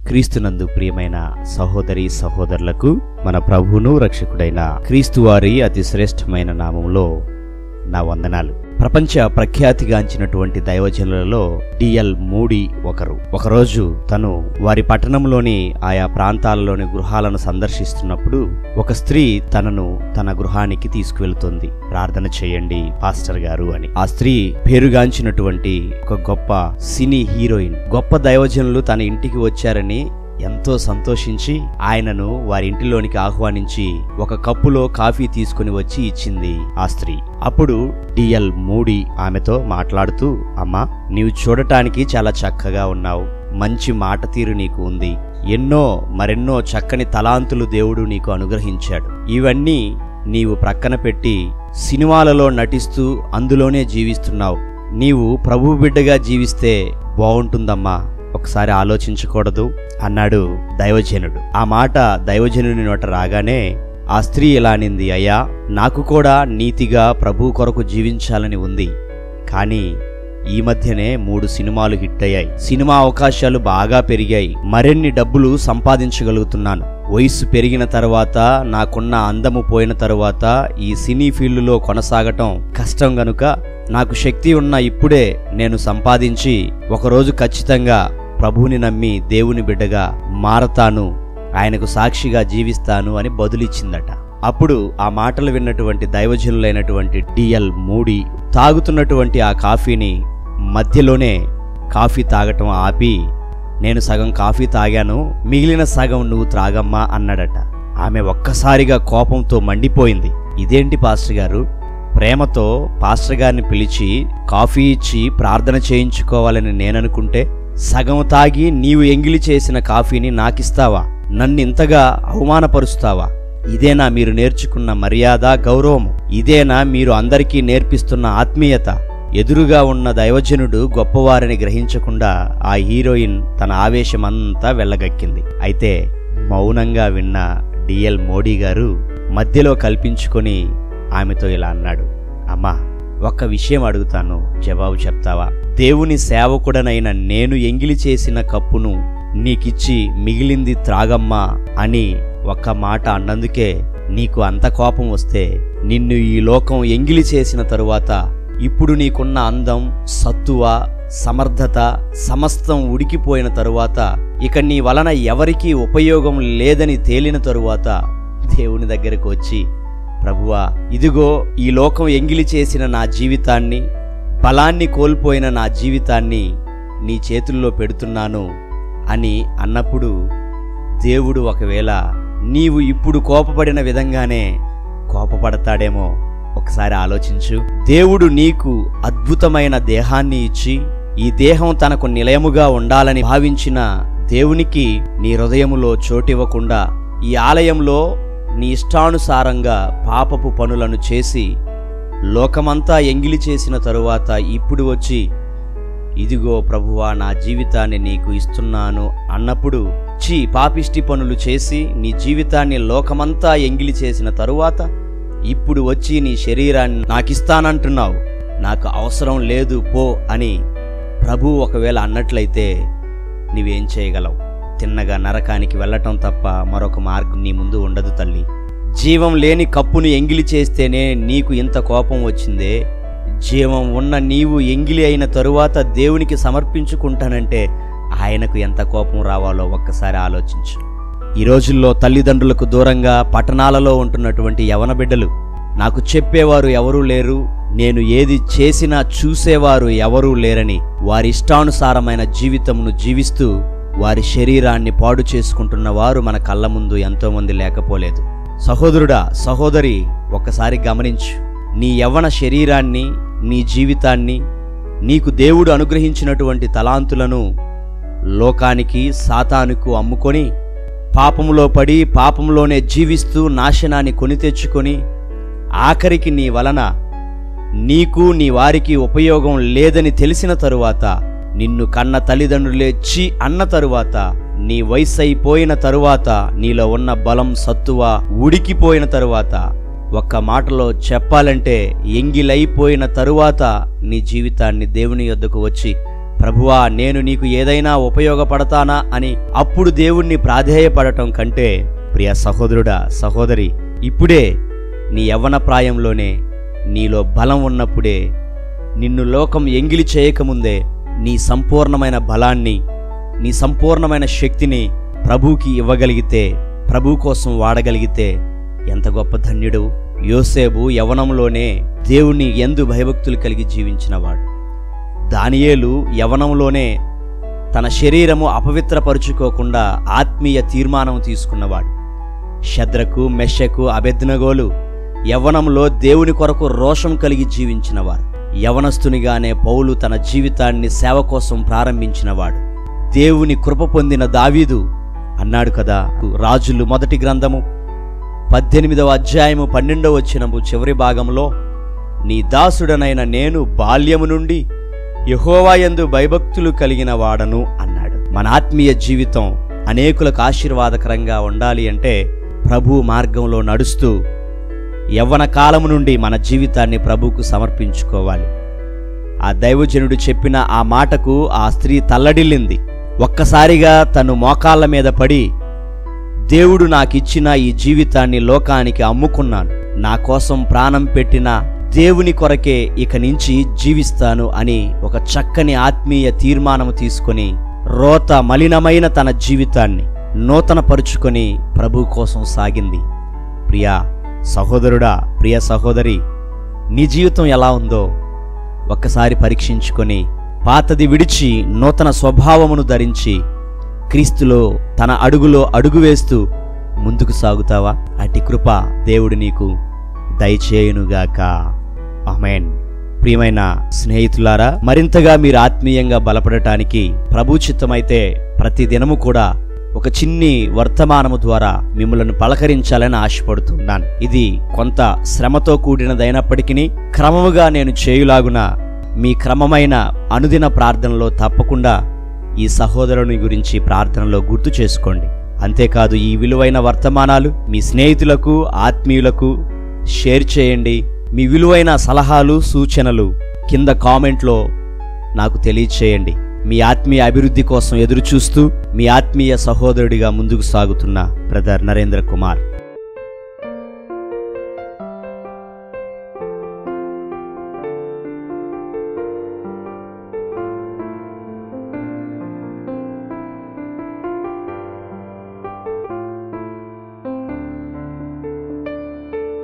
క్రీస్తునందు ప్రియమైన సహోదరి సహోదరులకు మన ప్రభువును రక్షకుడైన క్రీస్తు వారి అతి శ్రేష్టమైన నామంలో నా వందనాలు ప్రపంచ ప్రఖ్యాతిగాంచినటువంటి దైవజనులలో డిఎల్ మూడి ఒకరు ఒకరోజు తను వారి పట్టణంలోని ఆయా ప్రాంతాలలోని గృహాలను సందర్శిస్తున్నప్పుడు ఒక స్త్రీ తనను తన గృహానికి తీసుకువెళ్తుంది ప్రార్థన చేయండి పాస్టర్ గారు అని ఆ స్త్రీ పేరుగాంచినటువంటి ఒక గొప్ప సినీ హీరోయిన్ గొప్ప దైవజనులు తన ఇంటికి వచ్చారని ఎంతో సంతోషించి ఆయనను వారి ఇంటిలోనికి ఆహ్వానించి ఒక కప్పులో కాఫీ తీసుకుని వచ్చి ఇచ్చింది ఆ స్త్రీ అప్పుడు డిఎల్ మూడి ఆమెతో మాట్లాడుతూ అమ్మా నీవు చూడటానికి చాలా చక్కగా ఉన్నావు మంచి మాట తీరు నీకు ఉంది ఎన్నో మరెన్నో చక్కని తలాంతులు దేవుడు నీకు అనుగ్రహించాడు ఇవన్నీ నీవు ప్రక్కన పెట్టి సినిమాలలో నటిస్తూ అందులోనే జీవిస్తున్నావు నీవు ప్రభు బిడ్డగా జీవిస్తే బాగుంటుందమ్మా ఒకసారి ఆలోచించకూడదు అన్నాడు దైవజనుడు ఆ మాట దైవజనుని నోట రాగానే ఆ స్త్రీ ఇలా అనింది అయ్యా నాకు కూడా నీతిగా ప్రభు కొరకు జీవించాలని ఉంది కానీ ఈ మధ్యనే మూడు సినిమాలు హిట్ అయ్యాయి సినిమా అవకాశాలు బాగా పెరిగాయి మరిన్ని డబ్బులు సంపాదించగలుగుతున్నాను వయసు పెరిగిన తర్వాత నాకున్న అందము పోయిన తరువాత ఈ సినీ ఫీల్డ్లో కొనసాగటం కష్టం గనుక నాకు శక్తి ఉన్న ఇప్పుడే నేను సంపాదించి ఒకరోజు ఖచ్చితంగా ప్రభువుని నమ్మి దేవుని బిడ్డగా మారతాను ఆయనకు సాక్షిగా జీవిస్తాను అని బదులిచ్చిందట అప్పుడు ఆ మాటలు విన్నటువంటి దైవజనులైనటువంటి డిఎల్ మూడి తాగుతున్నటువంటి ఆ కాఫీని మధ్యలోనే కాఫీ తాగటం ఆపి నేను సగం కాఫీ తాగాను మిగిలిన సగం నువ్వు త్రాగమ్మా అన్నాడట ఆమె ఒక్కసారిగా కోపంతో మండిపోయింది ఇదేంటి పాస్టర్ గారు ప్రేమతో పాస్టర్ గారిని పిలిచి కాఫీ ఇచ్చి ప్రార్థన చేయించుకోవాలని నేననుకుంటే సగం తాగి నీవు ఎంగిలి చేసిన కాఫీని నాకిస్తావా నన్ను ఇంతగా అవమానపరుస్తావా ఇదేనా మీరు నేర్చుకున్న మర్యాద గౌరవం ఇదేనా మీరు అందరికీ నేర్పిస్తున్న ఆత్మీయత ఎదురుగా ఉన్న దైవజనుడు గొప్పవారిని గ్రహించకుండా ఆ హీరోయిన్ తన ఆవేశమంతా వెళ్ళగక్కింది అయితే మౌనంగా విన్న డిఎల్ మోడీ గారు మధ్యలో కల్పించుకొని ఆమెతో ఇలా అన్నాడు అమ్మా ఒక్క విషయం అడుగుతాను జవాబు చెప్తావా దేవుని సేవకుడనైన నేను ఎంగిలి చేసిన కప్పును నీకిచ్చి మిగిలింది త్రాగమ్మా అని ఒక్క మాట అన్నందుకే నీకు అంత కోపం వస్తే నిన్ను ఈ లోకం ఎంగిలి చేసిన తరువాత ఇప్పుడు నీకున్న అందం సత్తువ సమర్థత సమస్తం ఉడికిపోయిన తరువాత ఇక నీ వలన ఎవరికీ ఉపయోగం లేదని తేలిన తరువాత దేవుని దగ్గరకు వచ్చి ప్రభువా ఇదిగో ఈ లోకం ఎంగిలి చేసిన నా జీవితాన్ని బలాన్ని కోల్పోయిన నా జీవితాన్ని నీ చేతుల్లో పెడుతున్నాను అని అన్నప్పుడు దేవుడు ఒకవేళ నీవు ఇప్పుడు కోపపడిన విధంగానే కోపపడతాడేమో ఒకసారి ఆలోచించు దేవుడు నీకు అద్భుతమైన దేహాన్ని ఇచ్చి ఈ దేహం తనకు నిలయముగా ఉండాలని భావించిన దేవునికి నీ హృదయములో చోటివ్వకుండా ఈ ఆలయంలో నీ ఇష్టానుసారంగా పాపపు పనులను చేసి లోకమంతా ఎంగిలి చేసిన తరువాత ఇప్పుడు వచ్చి ఇదిగో ప్రభువా నా జీవితాన్ని నీకు ఇస్తున్నాను అన్నప్పుడు చీ పాపిష్టి పనులు చేసి నీ జీవితాన్ని లోకమంతా ఎంగిలి చేసిన తరువాత ఇప్పుడు వచ్చి నీ శరీరాన్ని నాకిస్తానంటున్నావు నాకు అవసరం లేదు పో అని ప్రభు ఒకవేళ అన్నట్లయితే నీవేం చేయగలవు తిన్నగా నరకానికి వెళ్ళటం తప్ప మరొక మార్గం నీ ముందు ఉండదు తల్లి జీవం లేని కప్పును ఎంగిలి చేస్తేనే నీకు ఇంత కోపం వచ్చిందే జీవం ఉన్న నీవు ఎంగిలి అయిన తరువాత దేవునికి సమర్పించుకుంటానంటే ఆయనకు ఎంత కోపం రావాలో ఒక్కసారి ఆలోచించు ఈ రోజుల్లో తల్లిదండ్రులకు దూరంగా పట్టణాలలో ఉంటున్నటువంటి యవన బిడ్డలు నాకు చెప్పేవారు ఎవరూ లేరు నేను ఏది చేసినా చూసేవారు ఎవరూ లేరని వారి ఇష్టానుసారమైన జీవితమును జీవిస్తూ వారి శరీరాన్ని పాడు చేసుకుంటున్న వారు మన కళ్ళ ముందు ఎంతోమంది లేకపోలేదు సహోదరుడా సహోదరి ఒక్కసారి గమనించు నీ యవ్వన శరీరాన్ని నీ జీవితాన్ని నీకు దేవుడు అనుగ్రహించినటువంటి తలాంతులను లోకానికి సాతానుకు అమ్ముకొని పాపములో పడి పాపంలోనే జీవిస్తూ నాశనాన్ని కొని తెచ్చుకొని ఆఖరికి నీ వలన నీకు నీ వారికి ఉపయోగం లేదని తెలిసిన తరువాత నిన్ను కన్న తల్లిదండ్రులే చి అన్న తరువాత నీ వయసైపోయిన తరువాత నీలో ఉన్న బలం సత్తువ ఉడికిపోయిన తరువాత ఒక్క మాటలో చెప్పాలంటే ఎంగిలైపోయిన తరువాత నీ జీవితాన్ని దేవుని యొద్దకు వచ్చి ప్రభువా నేను నీకు ఏదైనా ఉపయోగపడతానా అని అప్పుడు దేవుణ్ణి ప్రాధేయపడటం కంటే ప్రియ సహోదరుడా సహోదరి ఇప్పుడే నీ యవ్వన ప్రాయంలోనే నీలో బలం ఉన్నప్పుడే నిన్ను లోకం ఎంగిలి చేయకముందే నీ సంపూర్ణమైన బలాన్ని నీ సంపూర్ణమైన శక్తిని ప్రభువుకి ఇవ్వగలిగితే ప్రభు కోసం వాడగలిగితే ఎంత గొప్ప ధన్యుడు యోసేపు యవనంలోనే దేవుని ఎందు భయభక్తులు కలిగి జీవించినవాడు దానియేలు యవనంలోనే తన శరీరము అపవిత్రపరుచుకోకుండా ఆత్మీయ తీర్మానం తీసుకున్నవాడు శద్రకు మెషకు అభెద్నగోలు యవ్వనంలో దేవుని కొరకు రోషం కలిగి జీవించినవారు యవనస్తునిగానే పౌలు తన జీవితాన్ని సేవ కోసం ప్రారంభించినవాడు దేవుని కృప పొందిన దావీదు అన్నాడు కదా రాజులు మొదటి గ్రంథము పద్దెనిమిదవ అధ్యాయము పన్నెండవ వచ్చినము చివరి భాగంలో నీ దాసుడనైన నేను బాల్యము నుండి యహోవాయందు భయభక్తులు కలిగిన వాడను అన్నాడు మన ఆత్మీయ జీవితం అనేకులకు ఆశీర్వాదకరంగా ఉండాలి అంటే ప్రభు మార్గంలో నడుస్తూ యవ్వన కాలము నుండి మన జీవితాన్ని ప్రభువుకు సమర్పించుకోవాలి ఆ దైవజనుడు చెప్పిన ఆ మాటకు ఆ స్త్రీ తల్లడిల్లింది ఒక్కసారిగా తను మోకాళ్ళ మీద పడి దేవుడు నాకిచ్చిన ఈ జీవితాన్ని లోకానికి అమ్ముకున్నాను నా కోసం ప్రాణం పెట్టిన దేవుని కొరకే ఇక నుంచి జీవిస్తాను అని ఒక చక్కని ఆత్మీయ తీర్మానం తీసుకొని రోత మలినమైన తన జీవితాన్ని నూతనపరుచుకొని ప్రభు కోసం సాగింది ప్రియా సహోదరుడా ప్రియ సహోదరి నీ జీవితం ఎలా ఉందో ఒక్కసారి పరీక్షించుకొని పాతది విడిచి నూతన స్వభావమును ధరించి క్రీస్తులో తన అడుగులో అడుగు వేస్తూ ముందుకు సాగుతావా అటి కృప దేవుడు నీకు దయచేయునుగాక అమెన్ ప్రియమైన స్నేహితులారా మరింతగా మీరు ఆత్మీయంగా బలపడటానికి ప్రభు చిత్తమైతే ప్రతి దినము కూడా ఒక చిన్ని వర్తమానము ద్వారా మిమ్మల్ని పలకరించాలని ఆశపడుతున్నాను ఇది కొంత శ్రమతో కూడినదైనప్పటికీ క్రమముగా నేను చేయులాగున మీ క్రమమైన అనుదిన ప్రార్థనలో తప్పకుండా ఈ సహోదరుని గురించి ప్రార్థనలో గుర్తు చేసుకోండి అంతేకాదు ఈ విలువైన వర్తమానాలు మీ స్నేహితులకు ఆత్మీయులకు షేర్ చేయండి మీ విలువైన సలహాలు సూచనలు కింద కామెంట్లో నాకు తెలియచేయండి మీ ఆత్మీయ అభివృద్ధి కోసం ఎదురు చూస్తూ మీ ఆత్మీయ సహోదరుడిగా ముందుకు సాగుతున్న బ్రదర్ నరేంద్ర కుమార్